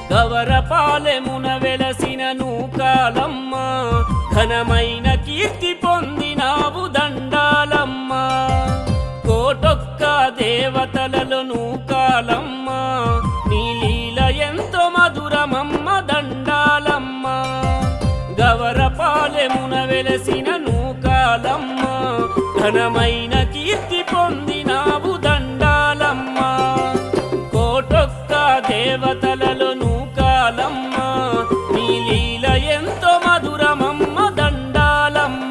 గవరపాలెమున వెలసిన నూకాలమ్మ ఘనమైన కీర్తి పొందినావు దండాలమ్మ కోటొక్క దేవతలలో నూకాలమ్మ నీ లీల ఎంతో మధురమమ్మ దండాలమ్మ గవరపాలెమున వెలసిన నూకాలమ్మ ఘనమైన కీర్తి పొందినావు దండాలమ్మ కోటొక్క దేవతలలో నూకాలమ్మ నీ లీల ఎంతో మధురమమ్మ దండాలమ్మ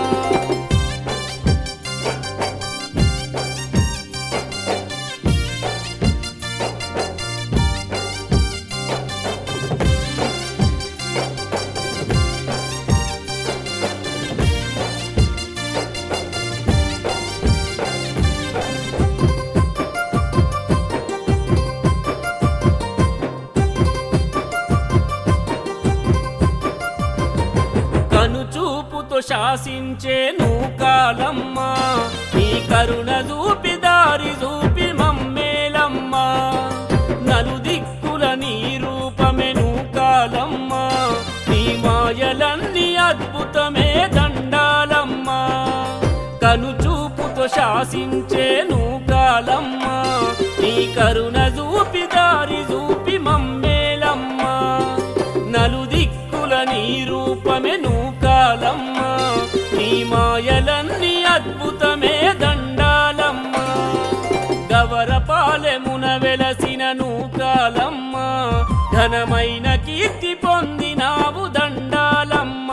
కనుచూపుతో శాసించే నూకాలమ్మ నీ కరుణ చూపి దారి చూపి మమ్మేలమ్మ నలుదిక్కుల నీ రూపమే నూకాలమ్మ నీ మాయలన్నీ అద్భుతమే దండాలమ్మ కనుచూపుతో శాసించే నూకాలమ్మ నీ కరుణ చూపి దారి చూపి మమ్మేలమ్మ నలుదిక్కుల నీ రూపమే నూకాలమ్మ నీ మాయలన్నీ అద్భుతమే దండాలమ్మ గవరపాలెమున వెలసిన నూకాలమ్మ ఘనమైన కీర్తి పొందినావు దండాలమ్మ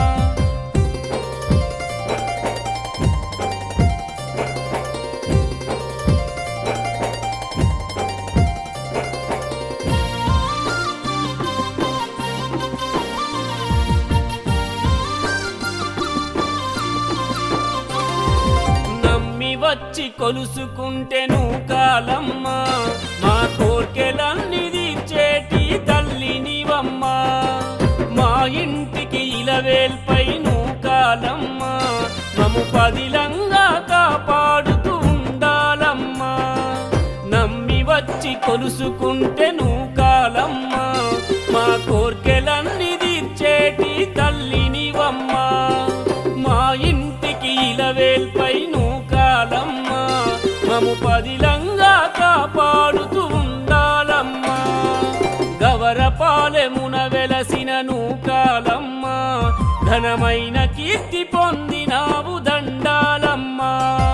నమ్మి వచ్చి కొలుసుకుంటే నూకాలమ్మ మా కోర్కెలన్నీ తీర్చేటి తల్లి నీవమ్మ మా ఇంటికి ఇలవేల్పై నూకాలమ్మ మము పదిలంగా కాపాడుతూ ఉండాలమ్మ నమ్మి వచ్చి కొలుసుకుంటే నూకాలమ్మ మా కోర్కెలన్నీ తీర్చేటి తల్లి నీవమ్మ మా ఇంటికి ఇలవేల్పై నూకాలమ్మ మము పదిలంగా కాపాడుతూ ఉండాలమ్మ గవరపాలెమున వెలసిన నూకాలమ్మ ఘనమైన కీర్తి పొందినావు దండాలమ్మ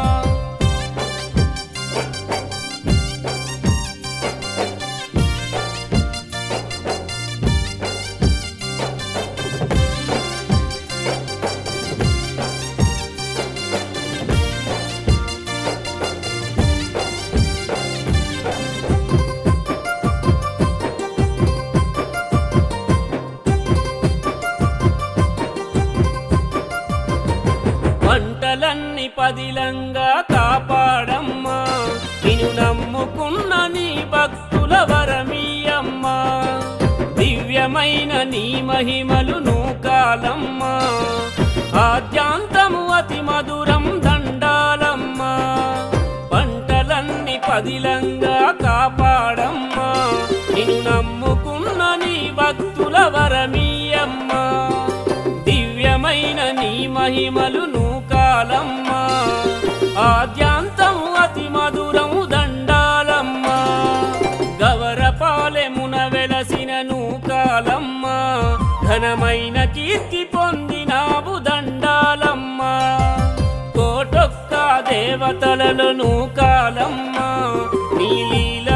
పంటలన్నీ పదిలంగా కాపాడమ్మా నిన్ను నమ్ముకున్న నీ భక్తుల వరమీయమ్మా దివ్యమైన నీ మహిమలు నూకాలమ్మా ఆద్యాంతము అతి మధురం దండాలమ్మా పంటలన్నీ పదిలంగా కాపాడమ్మా నిన్ను నమ్ముకున్న నీ భక్తుల వరమీయమ్మా దివ్యమైన నీ మహిమలు నూకాలమ్మా ఆద్యాంతము అతి మధురము దండాలమ్మా గవరపాలెమున వెలసిన నూకాలమ్మా ఘనమైన కీర్తి పొందినావు దండాలమ్మా కోటొక్క దేవతలలో నూకాలమ్మా నీ లీల